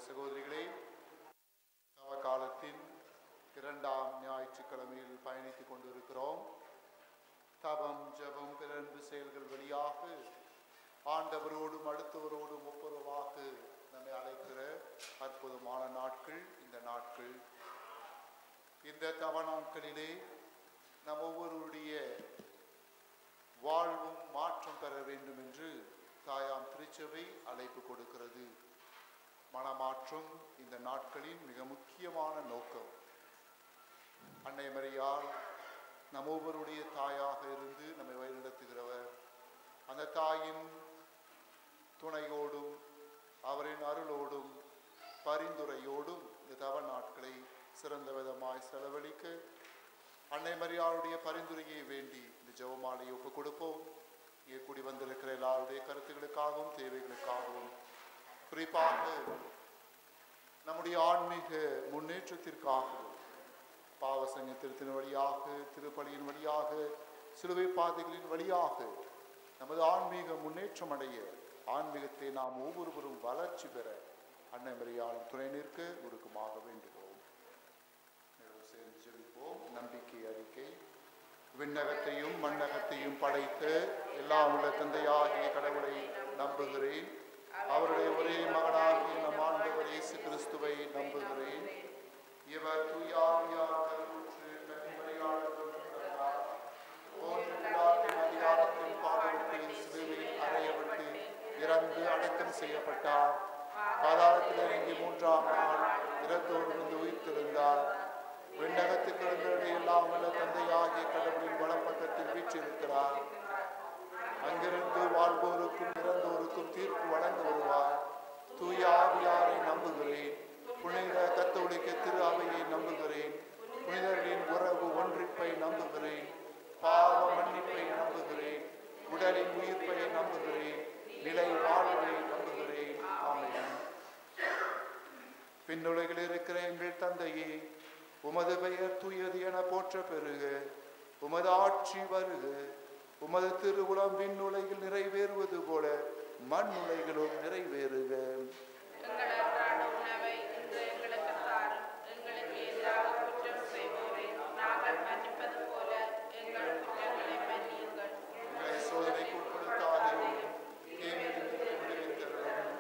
சகோதரிகளே காலத்தின் இரண்டாம் ஞாயிற்றுக்கிழமையில் பயணித்துக் கொண்டிருக்கிறோம் தவம் ஜெபம் பிறன்பு செயல்கள் வழியாக ஆண்டவரோடும் அடுத்தவரோடும் ஒப்புரவாக நம்மை அழைக்கிற அற்புதமான நாட்கள் இந்த நாட்கள் இந்த தவ நாட்களிலே நம் ஒவ்வொருவருடைய வாழ்வும் மாற்றம் பெற வேண்டும் என்று தாயாம் திருச்சபை அழைப்பு கொடுக்கிறது மனமாற்றம் இந்த நாட்களின் மிக முக்கியமான நோக்கம் அன்னை மரியாள் நம் ஒவ்வொருடைய தாயாக இருந்து நம்மை வழிநடத்துகிறவர் அந்த தாயின் துணையோடும் அவரின் அருளோடும் பரிந்துரையோடும் இந்த தவ நாட்களை சிறந்த விதமாய் செலவழிக்க அன்னை மரியாளுடைய பரிந்துரையை வேண்டி இந்த ஜெபமாலையை ஒப்புக் கொடுப்போம் இங்கே கூடி வந்திருக்கிற எல்லாருடைய கருத்துக்களுக்காகவும் தேவைகளுக்காகவும் குறிப்பாக நம்முடைய ஆன்மீக முன்னேற்றத்திற்காகவும் பாவசங்க திருத்தின் வழியாக திருப்பலியின் வழியாக சிலுவை பாதைகளின் வழியாக நமது ஆன்மீக முன்னேற்றம் அடைய ஆன்மீகத்தை நாம் ஒவ்வொருவரும் வளர்ச்சி பெற அன்னை மரியாளும் துணை நிற்க உருக்கமாக வேண்டுகிறோம் எல்லோரும் சேர்ந்து ஜெபிப்போம் நம்பிக்கை அறிக்கை விண்ணகத்தையும் மண்ணகத்தையும் படைத்த எல்லா உள்ள தந்தையாகிய கடவுளை நம்புகிறேன் அவருடைய ஒரே மகனாகிய நம் ஆண்டவர் இயேசு கிறிஸ்துவை நம்புகிறேன் இவர் தூயாவியார் கருவுற்று கன்னிமரியாளர் பிறந்தார் போன்ற பிலாத்தின் அதிகாரத்தில் பாடுபட்டு சிலுவையில் அறையப்பட்டு இறந்து அடக்கம் செய்யப்பட்டார் பாதாளத்தில் இறங்கி மூன்றாம் நாள் இறந்தோடு இருந்து உயிர்த்தெழுந்தார் விண்ணகத்துக்கு எழுந்தருளி எல்லாம் வல்ல தந்தையாகிய கடவுளின் வலப்பக்கத்தில் வீற்றிருக்கிறார் அங்கிருந்து வாழ்வோருக்கும் இறந்தோருக்கும் தீர்ப்பு வழங்க வருவார் தூய ஆவியாரை நம்புகிறேன் புனித கத்தோலிக்க திரு அவையை நம்புகிறேன் புனிதர்களின் உறவு ஒன்றிப்பை நம்புகிறேன் பாவ மன்னிப்பை நம்புகிறேன் உடலின் உயிர்ப்பை நம்புகிறேன் நிலை வாழ்வை நம்புகிறேன் ஆமென் பின்னுலகில் இருக்கிற எங்கள் தந்தையே உமது பெயர் தூயது என போற்ற பெறுக உமது ஆட்சி வருக உமது திருவுளம் விண்ணுலகில் நிறைவேறுவது போல மண் உலகிலும் நிறைவேறுக எங்கள் அன்றாட உணவை இன்று எங்களுக்கு தாரும் எங்களுக்கு எதிராக குற்றம் செய்வோரை நாங்கள் மன்னிப்பது போல எங்கள் குற்றங்களை மன்னியுங்கள் எங்களை சோதனைக்கு உட்படுத்தாதேயும் தீமையிலிருந்து விடுவித்தருளும்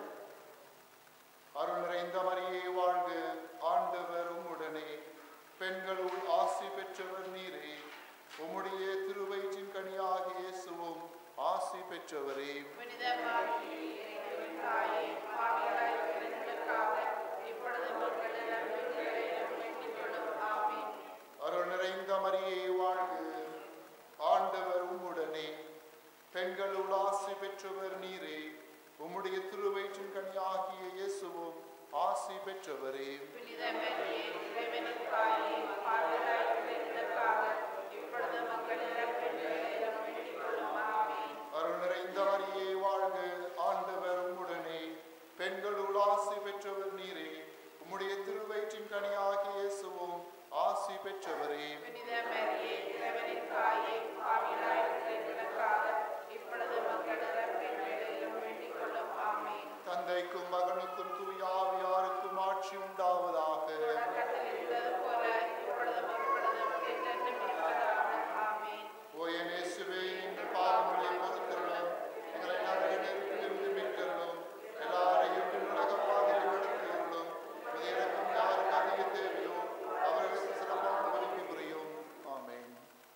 அருள் நிறைந்த மரியே வாழ்க ஆண்டவர் உம்முடனே பெண்களுள் ஆசி பெற்றவர் நீரே உம்முடைய திருவயிற்றின் கனியாகிய இயேசுவும் ஆசி பெற்றவரே புனித மார்கழியின் தாயே பாவிகளாய் எங்களுக்காக இப்பொழுது மக்கள் வேண்டிக் கொள்ளும் ஆமீன் அருள் நிறைந்த மரியே வாழ்க ஆண்டவர் உம்முடனே பெண்களுள் ஆசி பெற்றவர் நீரே உம்முடைய திருவயிற்றின் கனியாகிய இயேசுவும் ஆசி பெற்றவரே புனித மரியே இறைவனின் தாயே பாவிகளாய் எங்களுக்காக இப்பொழுது மக்கள் வேண்டிக் கொள்ளும் ஆமீன் அருள் நிறைந்த மரியே வாழ்க ஆண்டவர் உம்முடனே பெண்களுள் ஆசி பெற்றவர் நீரே உம்முடைய திருவயிற்றின் கனியாகிய இயேசுவும் ஆசி பெற்றவரே புனித மரியே இறைவனின் தாயே பாவிகளாய் எங்களுக்காக இப்பொழுது மக்கள் வேண்டிக் கொள்ளும் ஆமீன் தந்தைக்கும் மகனுக்கும் தூய ஆவியாருக்கும் ஆட்சி உண்டாவதாக தொடக்கத்தில் இருந்தது போல இப்பொழுதும் எப்பொழுதும் என்றென்றும் இருப்பதாக ஆமீன் ஓ என் இயேசுவே எங்கள் பாவங்களை பொறுத்தருளும் எங்களை நரக நெருப்பிலிருந்து மீட்டருளும் எல்லாரையும் உலக பாதையில் நடத்தியருளும் இறக்கம் யாருக்கு அதிக தேவையோ அவர்களுக்கு சிறப்பான உதவி புரியும் ஆமென்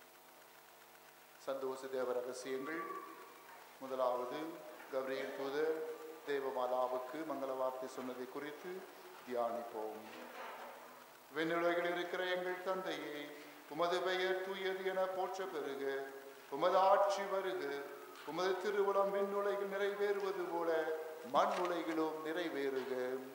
சந்தோஷ தேவ ரகசியங்கள் முதலாவது கப்ரியல் தூதர் தேவமாதாவுக்கு மங்கள வார்த்தை சொன்னதை குறித்து தியானிப்போம் விண்ணுலகில் இருக்கிற எங்கள் தந்தையே உமது பெயர் தூயது என போற்ற பெறுக உமது ஆட்சி வருக உமது திருவுளம் விண்ணுலகில் நிறைவேறுவது போல மண் உலகிலும் நிறைவேறுக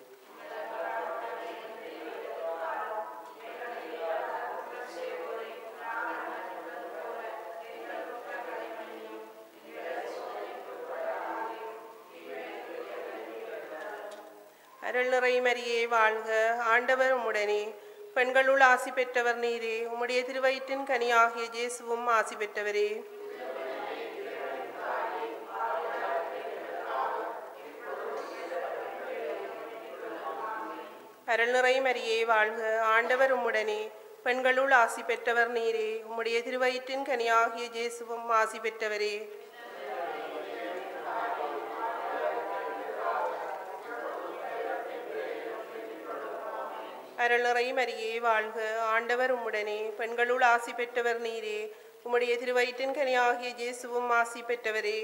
அருள் நிறை மரியே வாழ்க ஆண்டவர் உம்முடனே பெண்களுள் ஆசி பெற்றவர் நீரே உம்முடைய திருவயிற்றின் கனியாகிய இயேசுவும் ஆசி பெற்றவரே அருள் நிறை மரியே வாழ்க ஆண்டவர் உம்முடனே பெண்களுள் ஆசி பெற்றவர் நீரே உம்முடைய திருவயிற்றின் கனியாகிய இயேசுவும் ஆசி பெற்றவரே அருள் நிறை மரியே வாழ்க ஆண்டவர் உம்முடனே பெண்களுள் ஆசி பெற்றவர் நீரே உம்முடைய திருவயிற்றின் கனியாகிய இயேசுவும் ஆசி பெற்றவரே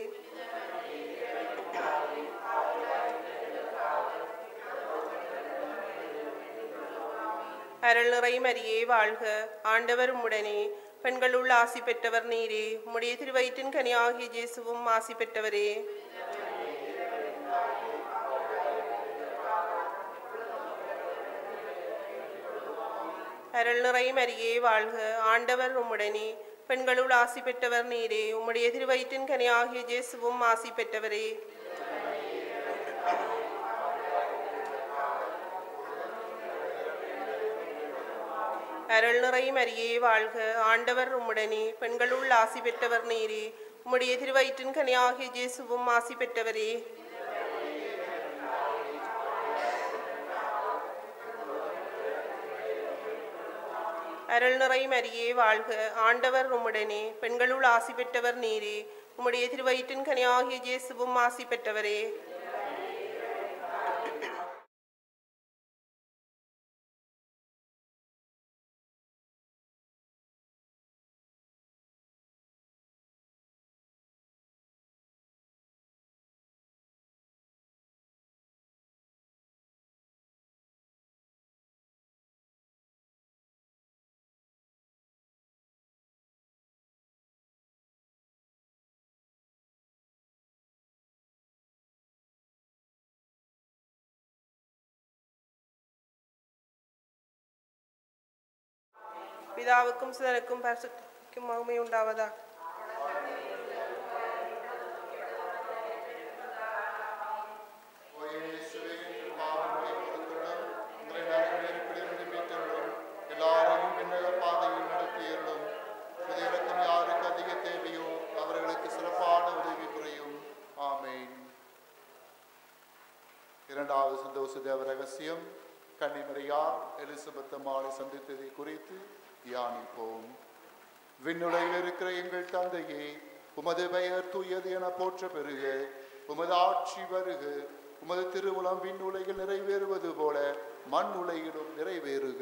அருள் நிறை மரியே வாழ்க ஆண்டவர் உம்முடனே பெண்களுள் ஆசி பெற்றவர் நீரே உம்முடைய திருவயிற்றின் கனியாகிய இயேசுவும் ஆசி பெற்றவரே அருள் நிறை மரியே வாழ்க ஆண்டவர் உம்முடனே பெண்களுள் ஆசி பெற்றவர் நீரே உம்முடைய திருவயிற்றின் கனியாகிய இயேசுவும் ஆசி பெற்றவரே அருள் நிறை மரியே வாழ்க ஆண்டவர் உம்முடனே பெண்களுள் ஆசி பெற்றவர் நீரே உம்முடைய திருவயிற்றின் கனியாகிய இயேசுவும் ஆசி பெற்றவரே அருள் நிறை மரியே வாழ்க ஆண்டவர் உம்முடனே பெண்களுள் ஆசி பெற்றவர் நீரே உம்முடைய திருவயிற்றின் கனியாகிய இயேசுவும் ஆசி பெற்றவரே பிதாவுக்கும் சுதனுக்கும் பரிசுக்கும் மகிமை உண்டாவதா இயேசுவே, பாவங்களை பொறுத்தருளும், உங்களை நரகநெருப்பிலிருந்து மீட்டருளும், எல்லாரையும் விண்ணக பாதையில் நடத்தியருளும். உமது இரக்கம் யாருக்கு அதிக தேவையோ அவர்களுக்கு சிறப்பான உதவி புரியும் ஆமென் இரண்டாவது சந்தோஷ தேவ ரகசியம் கன்னிமரியா எலிசபெத் அம்மாளை சந்தித்ததை குறித்து தியானிப்போம் விண்ணுலகில் இருக்கிற எங்கள் தந்தையே உமது பெயர் தூயது என போற்ற பெருக உமது ஆட்சி வருக உமது திருவுளம் விண்ணுலகில் நிறைவேறுவது போல மண் உலகிலும் நிறைவேறுக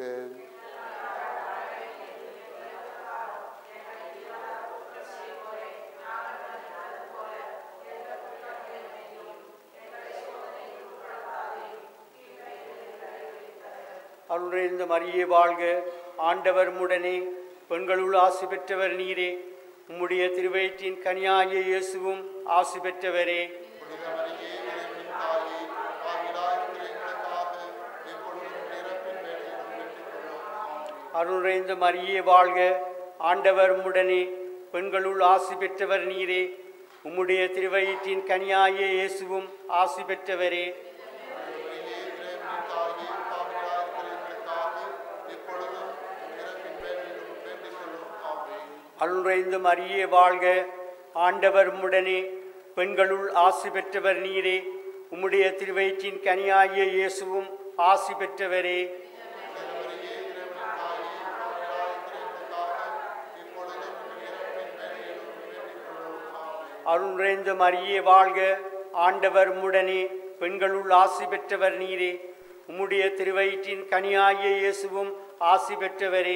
அருள்நிறைந்த மரியே வாழ்க ஆண்டவர் முடனே பெண்களுள் ஆசி பெற்றவர் நீரே உம்முடைய திருவயிற்றின் கனியாகிய இயேசுவும் ஆசி பெற்றவரே புனித மரியே இறைவனின் தாயே ஆகிலாயிருக்கிற எங்களுக்காக எப்பொழுதும் இறப்பின் வேலையிலும் வேண்டிக் கொள்ளும் ஆமென். அருள்நிறைந்த மரியே வாழ்க ஆண்டவர் முடனே பெண்களுள் ஆசி பெற்றவர் நீரே உம்முடைய திருவயிற்றின் கனியாகிய இயேசுவும் ஆசி பெற்றவரே மரியே இறைவனின் தாயே ஆகிலாயிருக்கிற எங்களுக்காக எப்பொழுதும் இறப்பின் வேலையிலும் வேண்டிக் கொள்ளும் ஆமென். அருள்நிறைந்த மரியே வாழ்க ஆண்டவர் முடனே பெண்களுள் ஆசி பெற்றவர் நீரே உம்முடைய திருவயிற்றின் கனியாகிய இயேசுவும் ஆசி பெற்றவரே மரியே இறைவனின் தாயே ஆகிலாயிருக்கிற எங்களுக்காக எப்பொழுதும் இறப்பின் வேலையிலும் வேண்டிக் கொள்ளும் ஆமென். அருள் நிறைந்த மரியே வாழ்க ஆண்டவர் முடனே பெண்களுள் ஆசி பெற்றவர் நீரே உம்முடைய திருவயிற்றின் கனியாகிய இயேசுவும் ஆசி பெற்றவரே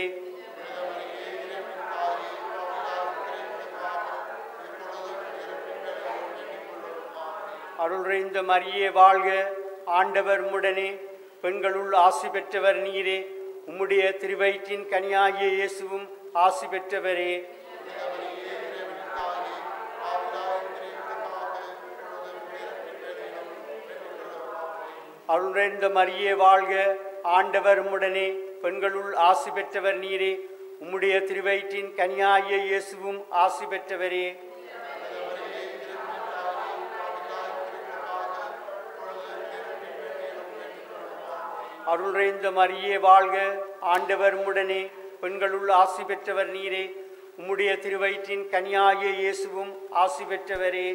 அருள் நிறைந்த மரியே வாழ்க ஆண்டவர் முடனே பெண்களுள் ஆசி பெற்றவர் நீரே உம்முடைய திருவயிற்றின் கனியாகிய இயேசுவும் ஆசி பெற்றவரே அருள் நிறைந்த மரியே வாழ்க ஆண்டவர் முடனே பெண்களுள் ஆசி பெற்றவர் நீரே உம்முடைய திருவயிற்றின் கனியாகிய இயேசுவும் ஆசி பெற்றவரே அருள் நிறைந்த மரியே வாழ்க ஆண்டவர் முடனே பெண்களுள் ஆசி பெற்றவர் நீரே உம்முடைய திருவயிற்றின் கனியாகிய இயேசுவும் ஆசி பெற்றவரே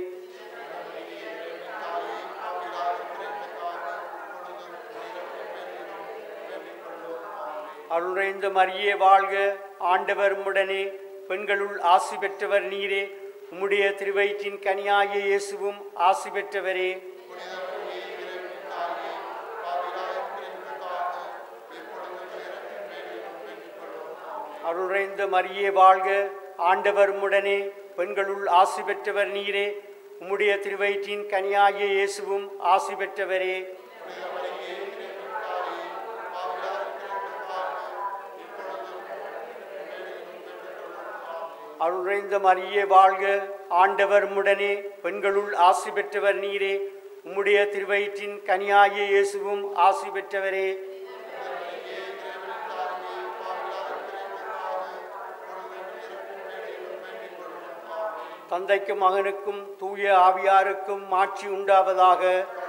ஆகிலாயிருக்கிற எங்களுக்காக எப்பொழுதும் இறப்பின் வேலையிலும் வேண்டிக் கொள்ளும் ஆமென். அருள்றைந்த மரியே வாழ்க ஆண்டவர் உடனே பெண்களுள் ஆசி பெற்றவர் நீரே உம்முடைய திருவயிற்றின் கனியாகிய இயேசுவும் ஆசி பெற்றவரே அருள்றைந்த மரியே வாழ்க ஆண்டவர் உடனே பெண்களுள் ஆசி பெற்றவர் நீரே உம்முடைய திருவயிற்றின் கனியாகிய இயேசுவும் ஆசி பெற்றவரே அருள்றைந்த மரியே வாழ்க ஆண்டவர் உடனே பெண்களுள் ஆசி பெற்றவர் நீரே உம்முடைய திருவயிற்றின் கனியாகிய இயேசுவும் ஆசி பெற்றவரே தந்தைக்கும் மகனுக்கும் தூய ஆவியாருக்கும் மாட்சி உண்டாவதாக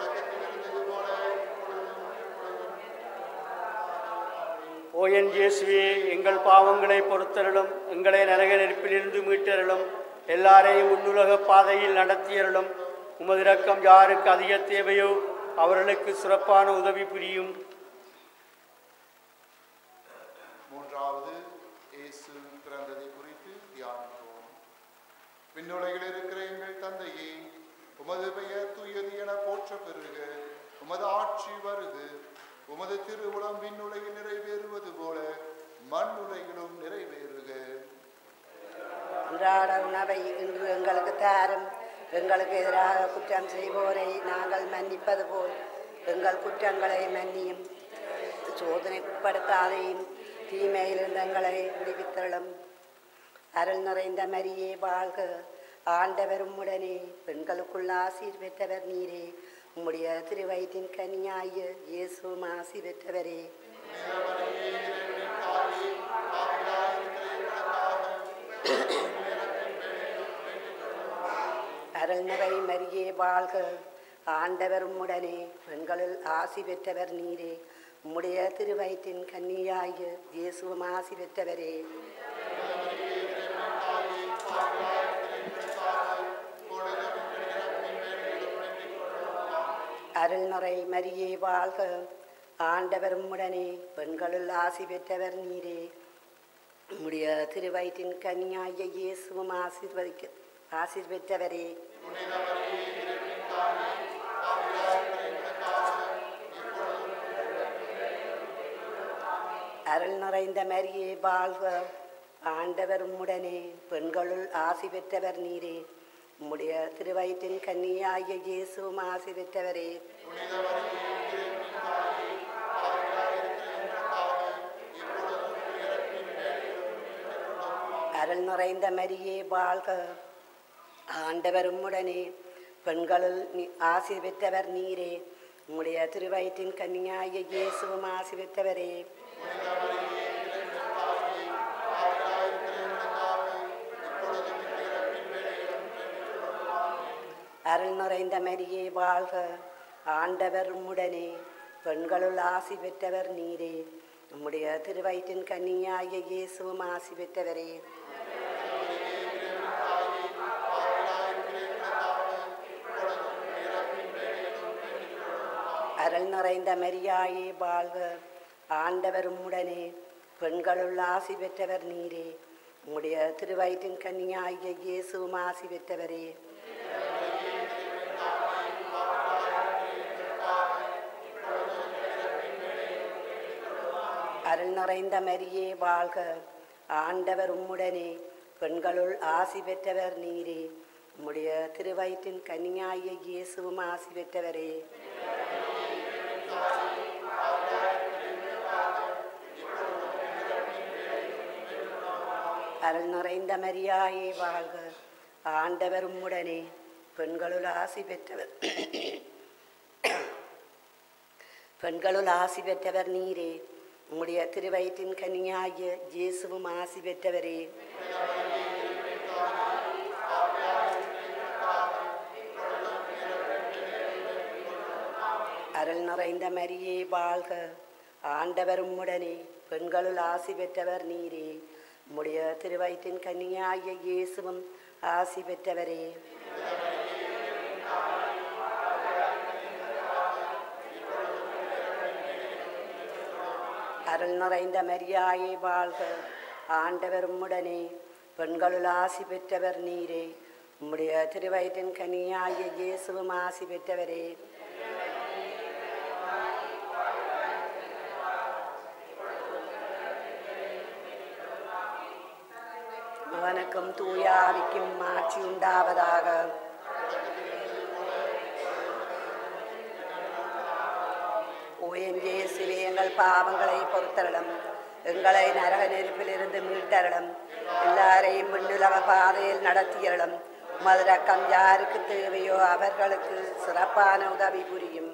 ஓயன் இயேசுவே எங்கள் பாவங்களை பொறுத்தருளும் எங்களை நரக நெருப்பிலிருந்து மீட்டருளும் எல்லாரையும் உன்னுலக பாதையில் நடத்தியருளும் உமது இரக்கம் யாருக்கு அதிக தேவையோ அவர்களுக்கு சிறப்பான உதவி புரியும் மூன்றாவது இயேசு பிறந்ததை குறித்து தியானிப்போம் விண்ணுலகில் இருக்கிற எங்கள் தந்தையே உமது பெயர் தூயது என போற்ற பெறுக உமது ஆட்சி வருக உமது திருவுளம் விண்ணுலகில் நிறைவேறுவது போல மண் உலகிலும் நிறைவேறுக அன்றாட உணவை இன்று எங்களுக்கு தாரும் எங்களுக்கு எதிராக குற்றம் செய்வோரை நாங்கள் மன்னிப்பது போல் எங்கள் குற்றங்களை மன்னியும் சோதனைக்குட்படுத்தாதையும் தீமையிலிருந்து எங்களை விடுவித்தளும் அருள் நிறைந்த மரியே வாழ்க ஆண்டவரும் உடனே பெண்களுக்குள் ஆசீர் பெற்றவர் நீரே உம்முடைய திருவயிற்றின் கனியாய இயேசுவும் ஆசி பெற்றவரே அருள்நிறை மரியே வாழ்க ஆண்டவரும் உடனே பெண்களுள் ஆசி பெற்றவர் நீரே உம்முடைய திருவயிற்றின் கன்னியாய இயேசுவும் ஆசி பெற்றவரே அருள்நிறை மரியே வாழ்க ஆண்டவரும் உடனே பெண்களுள் ஆசி பெற்றவர் நீரே உம்முடைய திருவயிற்றின் கன்னியாய இயேசுவும் ஆசீர்வதிக்க ஆசீர் பெற்றவரே அருள் நிறைந்த மரியே வாழ்க ஆண்டவரும் உடனே பெண்களுள் ஆசி பெற்றவர் நீரே உம்முடைய திருவயிற்றின் கன்னியாய இயேசுவும் ஆசி பெற்றவரே அருள் நிறைந்த மரியே வாழ்க ஆண்டவரும் உடனே பெண்களுள் நீ- ஆசி பெற்றவர் நீரே உம்முடைய திருவயிற்றின் கன்னியாய இயேசுவும் ஆசி பெற்றவரே அருள் நிறைந்த மரியே வாழ்க ஆண்டவர் உம்முடனே பெண்களுள் ஆசி பெற்றவர் நீரே உம்முடைய திருவயிற்றின் கன்னியாய இயேசுவும் ஆசி பெற்றவரே அருள் நிறைந்த மரியாயே வாழ்க ஆண்டவர் உம்முடனே பெண்களுள் ஆசி பெற்றவர் நீரே உம்முடைய திருவயிற்றின் கன்னியாகிய இயேசுவும் ஆசி பெற்றவரே அருள் நிறைந்த மரியே வாழ்க ஆண்டவர் உம்முடனே பெண்களுள் ஆசி பெற்றவர் நீரே உம்முடைய திருவயிற்றின் கன்னியாகிய இயேசுவும் ஆசி பெற்றவரே அருள் நிறைந்த மரியாயே வாழ்க ஆண்டவர் உம்முடனே பெண்களுள் ஆசி பெற்றவர் பெண்களுள் ஆசி பெற்றவர் நீரே உம்முடைய திருவயிற்றின் கன்னியாகிய இயேசுவும் ஆசி பெற்றவரே அருள் நிறைந்த மரியே வாழ்க ஆண்டவர் உம்முடனே பெண்களுள் ஆசி பெற்றவர் நீரே உம்முடைய திருவயிற்றின் கன்னியாகிய இயேசுவும் ஆசி பெற்றவரே அருள் நிறைந்த மரியாயே வாழ்க ஆண்டவர் உம்முடனே பெண்களுள் ஆசி பெற்றவர் நீரே உம்முடைய திருவயிற்றின் கனியாகிய இயேசுவும் ஆசி பெற்றவரே அவனுக்கும் தூயாவிக்கும் மாட்சி உண்டாவதாக ஓஎன்ஜே சிவே எங்கள் பாவங்களை பொறுத்தரலும் எங்களை நரக நெருப்பிலிருந்து மீட்டரலும் எல்லாரையும் விண்ணுலக பாதையில் நடத்தியரலும் மதுரக்கம் யாருக்கு தேவையோ அவர்களுக்கு சிறப்பான உதவி புரியும்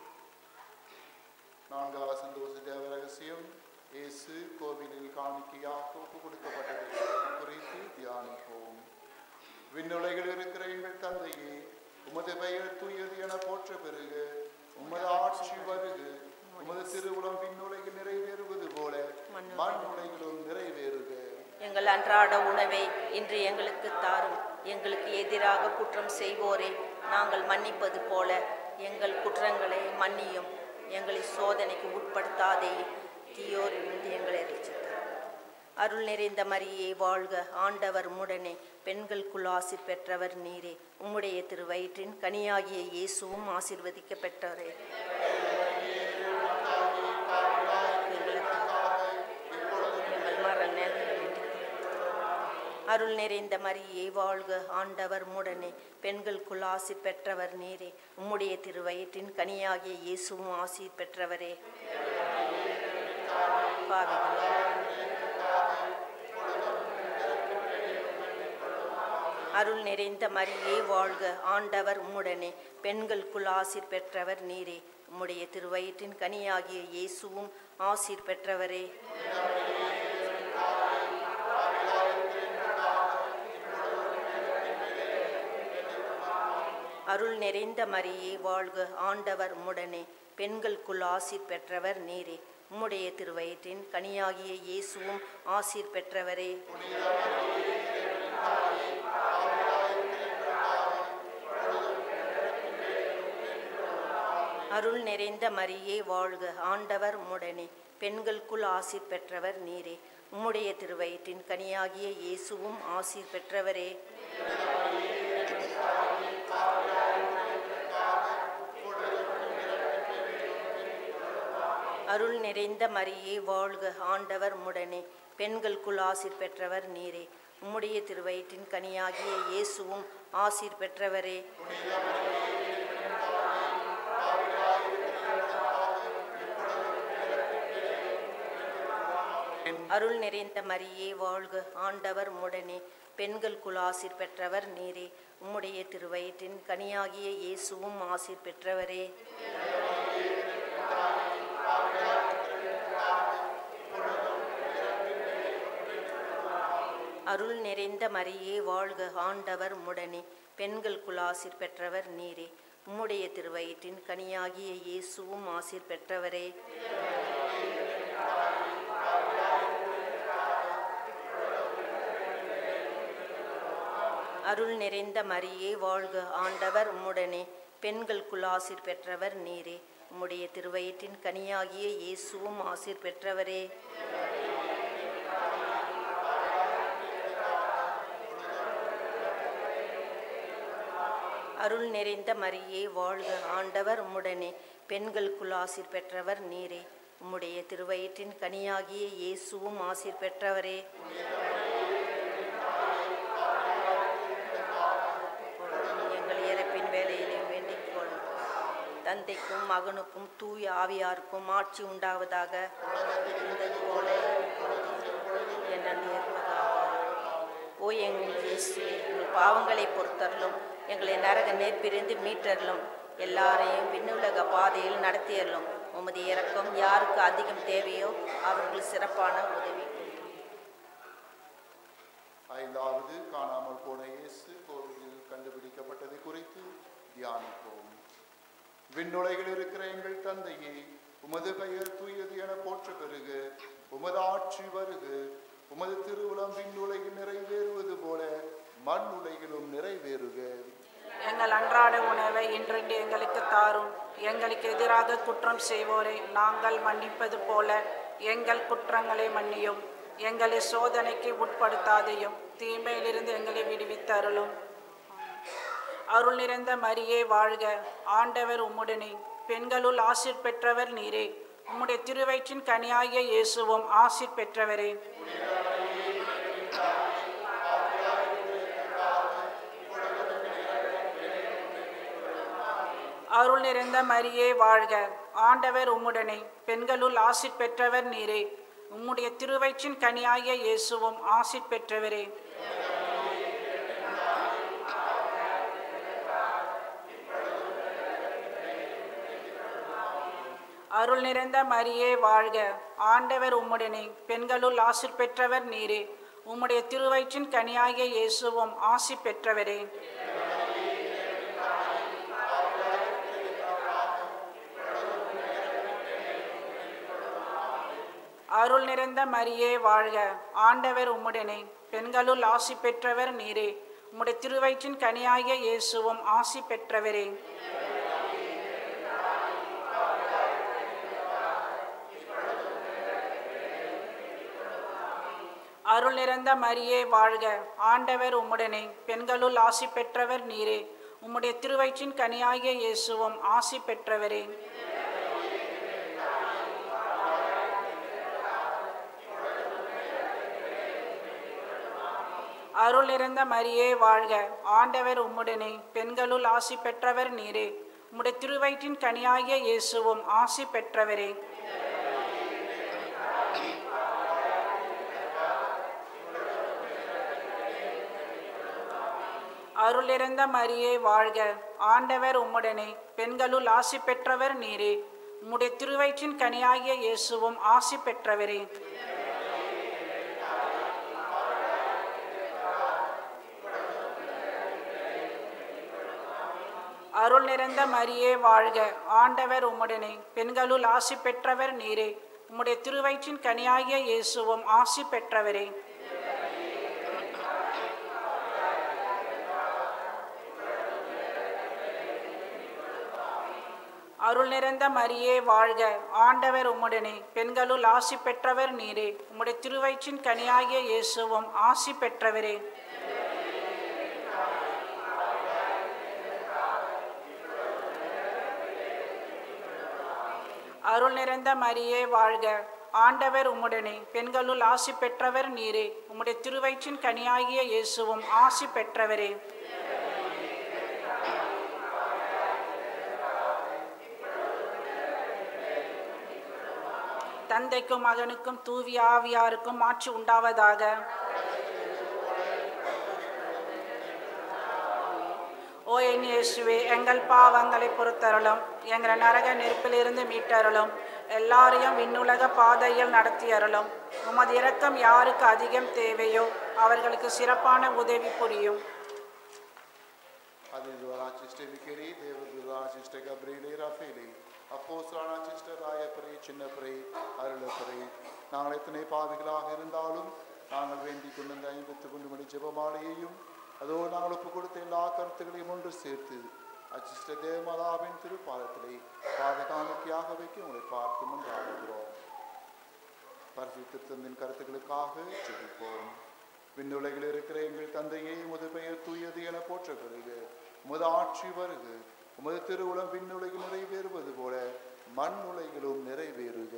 நான்காவது சந்தோஷ தேவ ரகசியம் இயேசு கோவிலில் காணிக்கையாக ஒப்பு கொடுக்கப்பட்டது குறித்து தியானிப்போம் விண்ணுலகில் இருக்கிற எங்கள் தந்தையே உமது பெயர் தூயது என போற்ற பெருக உமது ஆட்சி வருக உமது திருவுளம் விண்ணுலகில் நிறைவேறுவது போல மண் உலகிலும் நிறைவேறுக எங்கள் அன்றாட உணவை இன்று எங்களுக்கு தாரும் எங்களுக்கு எதிராக குற்றம் செய்வோரே நாங்கள் மன்னிப்பது போல எங்கள் குற்றங்களை மன்னியும் எங்களை சோதனைக்கு உட்படுத்தாதே தீயோரிலிருந்து எங்களை ரட்சித்தார் அருள் நிறைந்த மரியே வாழ்க ஆண்டவர் உம்முடனே பெண்களுக்குள் ஆசிர் பெற்றவர் நீரே உம்முடைய திருவயிற்றின் கனியாகிய இயேசுவும் ஆசீர்வதிக்கப்பட்டவரே எங்கள் மரண நேரத்தில் அருள் நிறைந்த மரியே வாழ்க ஆண்டவர் முடனே பெண்களுக்குள் ஆசி பெற்றவர் நீரே உம்முடைய திருவயிற்றின் கனியாகிய இயேசுவும் ஆசி பெற்றவரே பாவிகளே. அருள் நிறைந்த மரியே வாழ்க ஆண்டவர் உம்முடனே பெண்களுக்குள் ஆசீர் பெற்றவர் நீரே உம்முடைய திருவயிற்றின் கனியாகிய இயேசுவும் ஆசீர் பெற்றவரே அருள் நிறைந்த மரியே வாழ்க ஆண்டவர் உம்முடனே பெண்களுக்குள் ஆசீர் பெற்றவர் நீரே உம்முடைய திருவயிற்றின் கனியாகிய இயேசுவும் ஆசீர் பெற்றவரே அருள் நிறைந்த மரியே வாழ்க ஆண்டவர் உம்முடனே பெண்களுக்குள் ஆசீர் பெற்றவர் நீரே உம்முடைய திருவயிற்றின் கனியாகிய இயேசுவும் ஆசீர் பெற்றவரே அருள் நிறைந்த மரியே வாழ்க ஆண்டவர் உம்முடனே பெண்களுக்குள் ஆசீர் பெற்றவர் நீரே உம்முடைய திருவயிற்றின் கனியாகிய இயேசுவும் ஆசீர் பெற்றவரே அருள் நிறைந்த மரியே வாழ்க ஆண்டவர் உம்முடனே பெண்களுக்குள் ஆசீர் பெற்றவர் நீரே உம்முடைய திருவயிற்றின் கனியாகிய இயேசுவும் ஆசீர் பெற்றவரே அருள் நிறைந்த மரியே வாழ்க ஆண்டவர் உம்முடனே பெண்களுக்குள் ஆசீர் பெற்றவர் நீரே உம்முடைய திருவயிற்றின் கனியாகிய இயேசுவும் ஆசீர் பெற்றவரே அருள் நிறைந்த மரியே வாழ்க ஆண்டவர் உம்முடனே பெண்களுக்குள் ஆசீர் பெற்றவர் நீரே உம்முடைய திருவயிற்றின் கனியாகிய இயேசுவும் ஆசீர் பெற்றவரே அருள் நிறைந்த மரியே வாழ்க ஆண்டவர் உம்முடனே பெண்களுக்குள் ஆசீர் பெற்றவர் நீரே உம்முடைய திருவயிற்றின் கனியாகிய இயேசுவும் ஆசீர் பெற்றவரே எங்கள் இறப்பின் வேலையிலே வேண்டிக் கொள்ளும் தந்தைக்கும் மகனுக்கும் தூய ஆவியாருக்கும் ஆட்சி உண்டாவதாக இருந்தது போல என்னென்னு இருப்பதாக ஓ எங்கள் இயேசுவே எங்கள் பாவங்களை பொறுத்தரலும் எங்களை நரக நேர்பிரிந்து மீட்டரலும் எல்லாரையும் விண்ணுலக பாதையில் நடத்தியறலும் உமது இரக்கம் யாருக்கு அதிகம் தேவையோ அவர்கள் சிறப்பான உதவி ஐந்தாவது காணாமல் போன இயேசு கோவிலில் கண்டுபிடிக்கப்பட்டது குறித்து தியானிப்போம் விண்ணுலகில் இருக்கிற எங்கள் தந்தையே உமது பெயர் தூயது என போற்ற பெருக உமது ஆட்சி வருக உமது திருவுளம் விண்ணுலகில் நிறைவேறுவது போல மண் உலகிலும் நிறைவேறுக எங்கள் அன்றாட உணவை இன்றென்று எங்களுக்கு தாரும் எங்களுக்கு எதிராக குற்றம் செய்வோரை நாங்கள் மன்னிப்பது போல எங்கள் குற்றங்களை மன்னியும் எங்களை சோதனைக்கு உட்படுத்தாதையும் தீமையிலிருந்து எங்களை விடுவித்தருளும் அருள் நிறைந்த மரியே வாழ்க ஆண்டவர் உம்முடனே பெண்களுள் ஆசிர் பெற்றவர் நீரே உம்முடைய திருவயிற்றின் கனியாகிய இயேசுவும் ஆசிர் பெற்றவரே அருள் நிறைந்த மரியே வாழ்க ஆண்டவர் உம்முடனே பெண்களுள் ஆசிர் பெற்றவர் நீரே உம்முடைய திருவயிற்றின் கனியாகிய இயேசுவும் ஆசிர் பெற்றவரே அருள் நிறைந்த மரியே வாழ்க ஆண்டவர் உம்முடனே பெண்களுள் ஆசிர் பெற்றவர் நீரே உம்முடைய திருவயிற்றின் கனியாகிய இயேசுவும் ஆசி பெற்றவரே அருள் நிறைந்த மரியே வாழ்க ஆண்டவர் உம்முடனே பெண்களுள் ஆசி பெற்றவர் நீரே உம்முடைய திருவயிற்றின் கனியாகிய இயேசுவும் ஆசி பெற்றவரே அருள் நிறைந்த மரியே வாழ்க ஆண்டவர் உம்முடனே பெண்களுள் ஆசி பெற்றவர் நீரே உம்முடைய திருவயிற்றின் கனியாகிய இயேசுவும் ஆசி பெற்றவரே அருள் நிறைந்த மரியே வாழ்க ஆண்டவர் உம்முடனே பெண்களுள் ஆசி பெற்றவர் நீரே உம்முடைய திருவயிற்றின் கனியாகிய இயேசுவும் ஆசி பெற்றவரே அருள் நிறைந்த மரியே வாழ்க ஆண்டவர் உம்முடனே பெண்களுள் ஆசி பெற்றவர் நீரே உம்முடைய திருவயிற்றின் கனியாகிய இயேசுவும் ஆசி பெற்றவரே அருள் நிறைந்த மரியே வாழ்க ஆண்டவர் உம்முடனே பெண்களுள் ஆசி பெற்றவர் நீரே உம்முடைய திருவயிற்றின் கனியாகிய இயேசுவும் ஆசி பெற்றவரே அருள் நிறைந்த மரியே வாழ்க ஆண்டவர் உம்முடனே பெண்களுள் ஆசி பெற்றவர் நீரே உம்முடைய திருவயிற்றின் கனியாகிய இயேசுவும் ஆசி பெற்றவரே அருள் நிறைந்த மரியே வாழ்க ஆண்டவர் உம்முடனே பெண்களுள் ஆசி பெற்றவர் நீரே உம்முடைய திருவயிற்றின் கனியாகிய இயேசுவும் ஆசி பெற்றவரே தந்தைக்கும் மகனுக்கும் தூவி ஆவியாருக்கும் மாற்றி உண்டாவதாக ஓ என் இயேசுவே எங்கள் பாவங்களை பொறுத்தருளும் எங்களை நரக நெருப்பிலிருந்து மீட்டருளும் எல்லாரையும் விண்ணுலக பாதையில் நடத்தியருளும் உமது இரக்கம் யாருக்கு அதிகம் தேவையோ அவர்களுக்கு சிறப்பான உதவி புரியும் அதிர்வாராச்சிஷ்ட விக்கிரி தேவதுராச்சிஷ்ட கப்ரீலே ரஃபேலே அப்போஸ்தலனாச்சிஷ்ட ராயப்பரே சின்னப்பரே அருளப்பரே நாங்கள் எத்தனை பாவிகளாக இருந்தாலும் நாங்கள் வேண்டிக் கொண்டு இந்த ஐம்பத்து கொண்டு மணி ஜெபமாலையையும் அதோ நாங்கள் ஒப்பு கொடுத்த எல்லா கருத்துக்களையும் ஒன்று சேர்த்து அச்சிஷ்ட தேவமாதாவின் திருப்பாதத்திலே பாதகாணிக்கையாக வைக்க உங்களை பார்த்து முன்றாடுகிறோம் பரிசுத்தின் கருத்துக்களுக்காக ஜெபிப்போம் விண்ணுலகில் இருக்கிற எங்கள் தந்தையே உமது பெயர் தூயது என போற்றப்படுக உமது ஆட்சி வருக உமது திருவுளம் விண்ணுலகில் நிறைவேறுவது போல மண் உலகிலும் நிறைவேறுக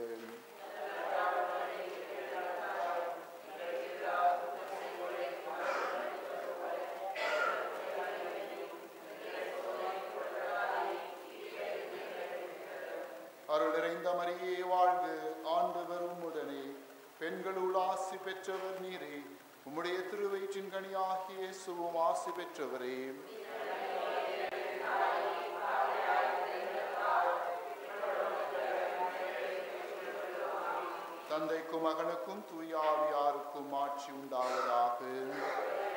அருள் நிறைந்த மரியே வாழ்க ஆண்டவர் உம்முடனே பெண்களுள் ஆசி பெற்றவர் நீரே உம்முடைய திருவயிற்றின் கனியாகிய இயேசுவும் ஆசி பெற்றவரே தந்தைக்கும் மகனுக்கும் தூயாவியாருக்கும் ஆட்சி உண்டாவதாக